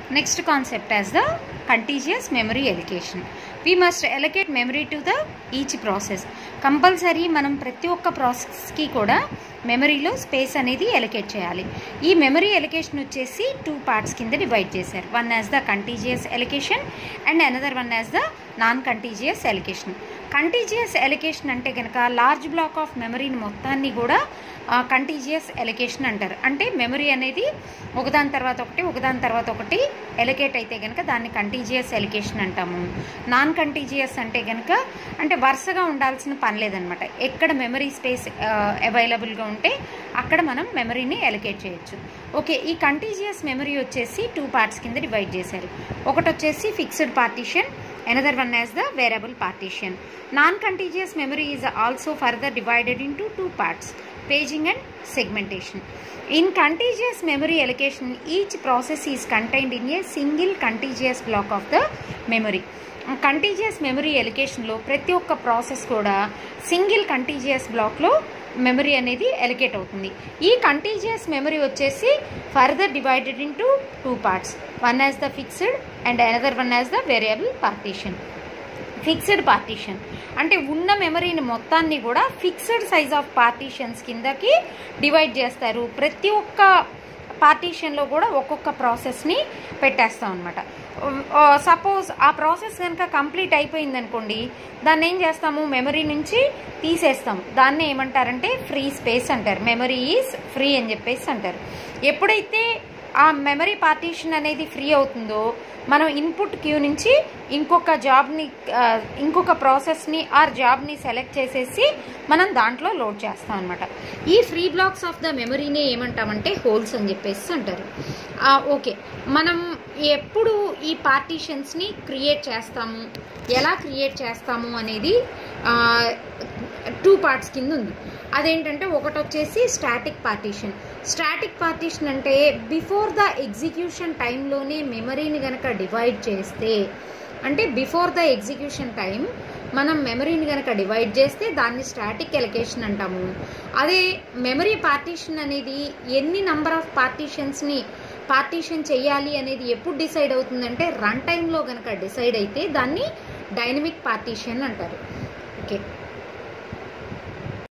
Next concept as the contiguous memory allocation. We must allocate memory to the each process. Compulsory మనం ప్రతి ఒక్క ప్రాసెస్కి కూడా మెమరీలో space అనేది ఎలకేట్ చేయాలి ఈ మెమరీ ఎలకేషన్ వచ్చేసి టూ పార్ట్స్ కింద డివైడ్ చేశారు one as the contiguous allocation and another one as the non contiguous allocation contiguous allocation అంటే కనుక లార్జ్ బ్లాక్ ఆఫ్ మెమరీని మొత్తాన్ని కూడా కంటీజియస్ ఎలకేషన్ అంటారు అంటే మెమరీ అనేది ఒకదాని తర్వాత ఒకటి ఒకదాని తర్వాత ఒకటి ఎలకేట్ అయితే కనుక దాన్ని కంటీజియస్ ఎలకేషన్ అంటాము నాన్ కంటీజియస్ అంటే కనుక అంటే వరుసగా ఉండాల్సిన పని లేదనమాట ఎక్కడ మెమరీ స్పేస్ అవైలబుల్గా ఉంటే అక్కడ మనం మెమరీని ఎలకేట్ చేయొచ్చు ఓకే ఈ కంటీజియస్ మెమరీ వచ్చేసి టూ పార్ట్స్ కింద డివైడ్ చేశారు ఒకటి వచ్చేసి fixed partition another one as the variable partition non-contiguous memory is also further divided into two parts paging and segmentation in contiguous memory allocation each process is contained in a single contiguous block of the memory contiguous memory ఎలికేషన్లో ప్రతి ఒక్క process కూడా single contiguous బ్లాక్లో memory అనేది allocate అవుతుంది ఈ contiguous memory వచ్చేసి further divided into two parts one as the fixed and another one as the variable partition fixed partition అంటే ఉన్న మెమరీని మొత్తాన్ని కూడా ఫిక్స్డ్ సైజ్ ఆఫ్ పార్టీషన్స్ కిందకి డివైడ్ చేస్తారు ప్రతి ఒక్క పార్టీషన్లో కూడా ఒక్కొక్క ప్రాసెస్ని పెట్టేస్తాం అనమాట సపోజ్ ఆ ప్రాసెస్ కనుక కంప్లీట్ అయిపోయింది అనుకోండి దాన్ని ఏం చేస్తాము మెమరీ నుంచి తీసేస్తాం దాన్ని ఏమంటారంటే ఫ్రీ స్పేస్ అంటారు మెమరీ ఈజ్ ఫ్రీ అని చెప్పేసి అంటారు ఎప్పుడైతే ఆ మెమరీ పార్టీషన్ అనేది ఫ్రీ అవుతుందో మనం ఇన్పుట్ క్యూ నుంచి ఇంకొక జాబ్ని ఇంకొక ప్రాసెస్ని ఆర్ జాబ్ని సెలెక్ట్ చేసేసి మనం దాంట్లో లోడ్ చేస్తాం అనమాట ఈ ఫ్రీ బ్లాక్స్ ఆఫ్ ద మెమరీనే ఏమంటామంటే హోల్స్ అని చెప్పేసి అంటారు ఓకే మనం ఎప్పుడు ఈ పార్టీషన్స్ని క్రియేట్ చేస్తాము ఎలా క్రియేట్ చేస్తాము అనేది టూ పార్ట్స్ కింద ఉంది అదేంటంటే ఒకటి వచ్చేసి స్టాటిక్ పార్టీషన్ స్టాటిక్ పార్టీషన్ అంటే బిఫోర్ ద ఎగ్జిక్యూషన్ టైంలోనే మెమరీని కనుక డివైడ్ చేస్తే అంటే బిఫోర్ ద ఎగ్జిక్యూషన్ టైం మనం మెమరీని కనుక డివైడ్ చేస్తే దాన్ని స్టాటిక్ ఎలకేషన్ అంటాము అదే మెమరీ పార్టీషన్ అనేది ఎన్ని నంబర్ ఆఫ్ పార్టీషన్స్ని పార్టీషన్ చేయాలి అనేది ఎప్పుడు డిసైడ్ అవుతుందంటే రన్ టైంలో కనుక డిసైడ్ అయితే దాన్ని డైనమిక్ పార్టీషన్ అంటారు